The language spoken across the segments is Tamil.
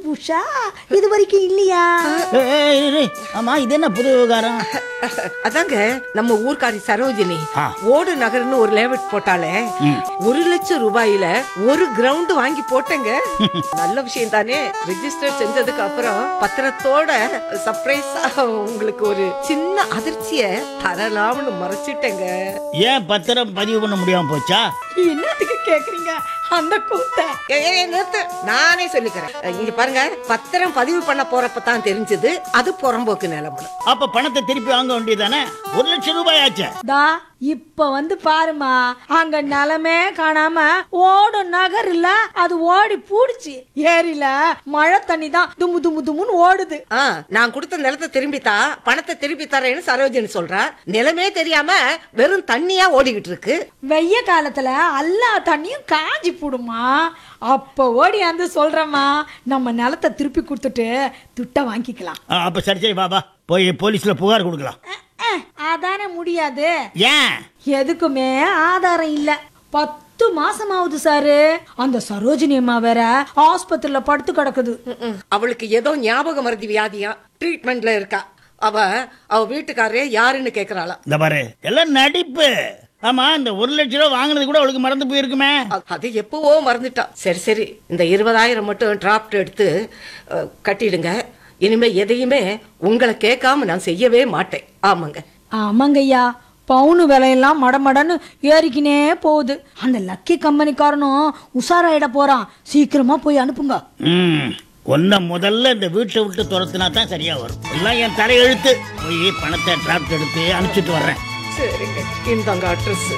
உஷா இது வரைக்கும் இல்லையா ஏய், ஏய், இரு, இரு. ஆமா இது என்ன புது விவகாரம் அதாங்க நம்ம ஊர்க்காரி சரோஜினி ஆ. ஓடு நகர்னு ஒரு லேவட் போட்டாலே ஒரு லட்சம் ரூபாயில ஒரு கிரவுண்ட் வாங்கி போட்டேங்க நல்ல விஷயம் தானே ரெஜிஸ்டர் செஞ்சதுக்கு அப்புறம் பத்திரத்தோட சர்ப்ரைஸா உங்களுக்கு ஒரு சின்ன அதிர்ச்சிய தரலாம்னு மறைச்சிட்டேங்க ஏன் பத்திரம் பதிவு பண்ண முடியாம போச்சா என்னத்துக்கு கேக்குறீங்க அந்த கூத்த ஏய், ஏய், ஏய், நிறுத்து நானே சொல்லிக்கிறேன் இங்க பாருங்க பத்திரம் பதிவு பண்ண போறப்ப தான் தெரிஞ்சது அது புறம்போக்கு நிலமனு அப்ப பணத்தை திருப்பி வாங்க வேண்டியதானே ஒரு லட்சம் ரூபாய் ஆச்சே தா இப்ப வந்து பாருமா அங்க நிலமே காணாம ஓடும் நகர் இல்ல அது ஓடி பூடிச்சு ஏரியில மழை தண்ணி தான் தும்மு தும்மு தும்முன்னு ஓடுது ஆ, நான் கொடுத்த நிலத்தை திரும்பி தா பணத்தை திருப்பி தரேன்னு சரோஜினி சொல்றா நிலமே தெரியாம வெறும் தண்ணியா ஓடிக்கிட்டு இருக்கு வெய்ய காலத்துல எல்லா தண்ணியும் காஞ்சி போடுமா அப்ப ஓடி வந்து சொல்றேம்மா நம்ம நிலத்தை திருப்பி கொடுத்துட்டு துட்டை வாங்கிக்கலாம் ஆ, அப்ப சரி சரி பாபா போய் போலீஸ்ல புகார் கொடுக்கலாம் அஹ், அஹ், அதானே முடியாது ஏன் எதுக்குமே ஆதாரம் இல்ல பத்து மாசம் ஆகுது சாரு அந்த சரோஜினி அம்மா வேற ஆஸ்பத்திரியில படுத்து கிடக்குது ம்ம். அவளுக்கு ஏதோ ஞாபக மருதி வியாதியா ட்ரீட்மெண்ட்ல இருக்கா அவ அவ வீட்டுக்காரரே யாருன்னு கேக்குறாளா இந்த பாரு எல்லாம் நடிப்பு ஆமா இந்த ஒரு லட்சம் ரூபாய் வாங்கினது கூட அவளுக்கு மறந்து போயிருக்குமே அ- அது எப்பவோ மறந்துட்டா சரி சரி இந்த இருபதாயிரம் மட்டும் டிராப்ட் எடுத்து அ, கட்டிடுங்க இனிமே எதையுமே உங்களை கேட்காம நான் செய்யவே மாட்டேன் ஆமாங்க ஆமாங்கய்யா பவுனு விலையெல்லாம் மடமடன்னு ஏறிக்கினே போகுது அந்த லக்கி கம்பெனிக்காரனும் உஷாராயிட போறான் சீக்கிரமா போய் அனுப்புங்க ம் ஒன்ன முதல்ல இந்த வீட்டை விட்டு துரத்துனா தான் சரியா வரும் எல்லாம் என் தலையெழுத்து போய் பணத்தை டிராப்ட் எடுத்து அனுப்பிச்சிட்டு வர்றேன் சரிங்க இந்தாங்க அட்ரஸ்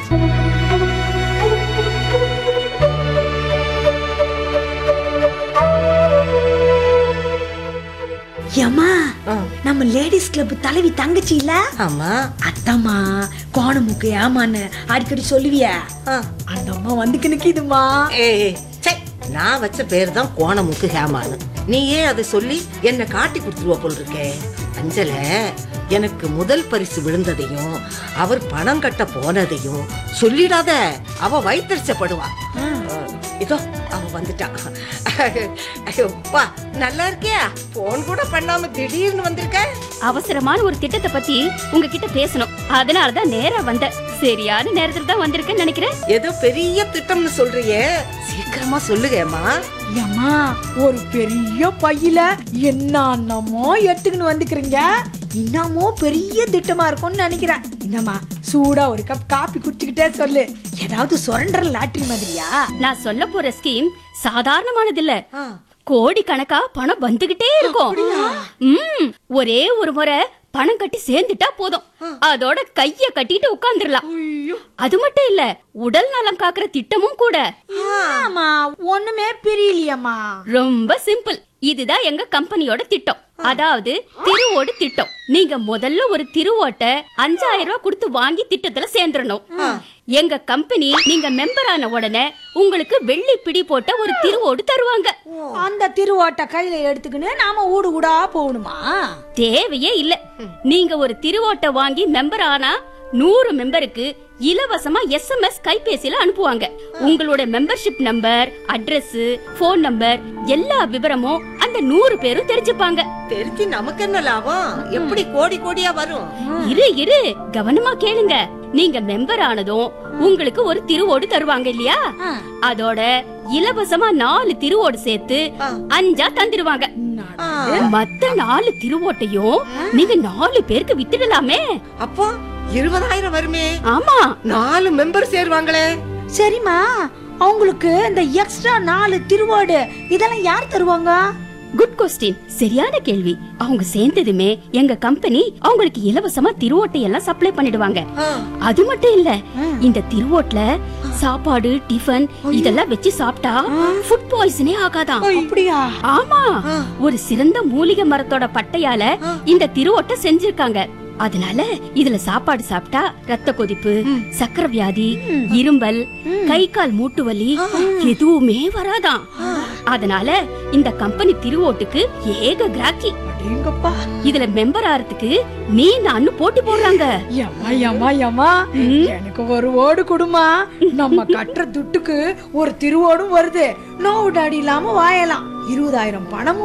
ஏமா நம்ம லேடிஸ் கிளப் தலைவி தங்கச்சி இல்ல ஆமா அத்தம்மா கோணமுக்கு ஏமான்னு அடிக்கடி சொல்லுவிய ஆ. அந்த அம்மா வந்துக்கு நிக்குதுமா ஏய் சே நான் வச்ச பேர் தான் கோணமுக்கு ஹேமான்னு நீ ஏன் அதை சொல்லி என்ன காட்டி கொடுத்துருவ போல் இருக்கே அஞ்சல எனக்கு முதல் பரிசு விழுந்ததையும் அவர் பணம் கட்ட போனதையும் சொல்லிடாத அவ வைத்தறிச்சப்படுவா இதோ அவ வந்துட்டா ஐயோப்பா நல்லா இருக்கியா போன் கூட பண்ணாம திடீர்னு வந்திருக்க அவசரமான ஒரு திட்டத்தை பத்தி உங்ககிட்ட பேசணும் அதனால தான் நேரா வந்தேன் சரியான நேரத்துல தான் வந்திருக்கேன்னு நினைக்கிறேன் ஏதோ பெரிய திட்டம்னு சொல்றியே சீக்கிரமா சொல்லுகேம்மா ஏம்மா ஒரு பெரிய பையில என்னமோ எடுத்துக்கின்னு வந்துக்கிறீங்க இன்னமோ பெரிய திட்டமா இருக்கும்னு நினைக்கிறேன் என்னம்மா சூடா ஒரு கப் காப்பி குடிச்சுக்கிட்டே சொல்லு ஏதாவது சுரண்டர் லாட்டரி மாதிரியா நான் சொல்ல போற ஸ்கீம் சாதாரணமானது இல்ல கோடி கணக்கா பணம் வந்துகிட்டே இருக்கும் ம் ஒரே ஒரு முறை பணம் கட்டி சேர்ந்துட்டா போதும் அதோட கைய கட்டிட்டு உட்கார்ந்துடலாம் அது மட்டும் இல்ல உடல் நலம் காக்குற திட்டமும் கூட ஆமா ஒண்ணுமே பிரியலையம்மா ரொம்ப சிம்பிள் இதுதான் எங்க கம்பெனியோட திட்டம் அதாவது திருவோடு திட்டம் நீங்க முதல்ல ஒரு திருவோட்டை அஞ்சாயிரம் ரூபாய் கொடுத்து வாங்கி திட்டத்துல சேர்ந்துடணும் எங்க கம்பெனி நீங்க மெம்பர் ஆன உடனே உங்களுக்கு வெள்ளி பிடி போட்ட ஒரு திருவோடு தருவாங்க அந்த திருவோட்டை கையில எடுத்துக்கின்னு நாம ஊடு ஊடா போகணுமா தேவையே இல்ல நீங்க ஒரு திருவோட்டை வாங்கி மெம்பர் ஆனா நூறு மெம்பருக்கு இலவசமா எஸ்எம்எஸ் கைபேசியில அனுப்புவாங்க உங்களோட membership number address phone number எல்லா விவரமும் அந்த நூறு பேரும் தெரிஞ்சுப்பாங்க தெரிஞ்சு நமக்கு என்ன லாபம் எப்படி கோடி கோடியா வரும் இரு இரு கவனமா கேளுங்க நீங்க மெம்பர் ஆனதும் உங்களுக்கு ஒரு திருவோடு தருவாங்க இல்லையா அதோட இலவசமா நாலு திருவோடு சேர்த்து அஞ்சா தந்துருவாங்க மத்த நாலு திருவோட்டையும் நீங்க நாலு பேருக்கு வித்துடலாமே அப்போ இருபதாயிரம் வருமே ஆமா நாலு மெம்பர் சேருவாங்களே சரிம்மா அவங்களுக்கு இந்த எக்ஸ்ட்ரா நாலு திருவோடு இதெல்லாம் யார் தருவாங்க குட் கொஸ்டின் சரியான கேள்வி அவங்க சேர்ந்ததுமே எங்க கம்பெனி அவங்களுக்கு இலவசமா திருவோட்டை எல்லாம் சப்ளை பண்ணிடுவாங்க அது மட்டும் இல்ல இந்த திருவோட்ல சாப்பாடு டிஃபன் இதெல்லாம் வச்சு சாப்பிட்டா ஃபுட் பாய்சனே ஆகாதாம் அப்படியா ஆமா ஒரு சிறந்த மூலிகை மரத்தோட பட்டையால இந்த திருவோட்டை செஞ்சிருக்காங்க அதனால இதுல சாப்பாடு சாப்பிட்டா ரத்த கொதிப்பு சக்கரை வியாதி இரும்பல் கை கால் மூட்டு வலி எதுவுமே வராதாம் அதனால இந்த கம்பெனி திருவோட்டுக்கு ஏக கிராக்கி எங்கப்பா இதுல மெம்பர் ஆறதுக்கு நீ நான் போட்டி போடுறாங்க ஏம்மா ஏம்மா ஏம்மா எனக்கு ஒரு ஓடு கொடுமா நம்ம கட்டுற துட்டுக்கு ஒரு திருவோடும் வருது நோவு டாடி இல்லாம வாயலாம் இருபதாயிரம் பணமும்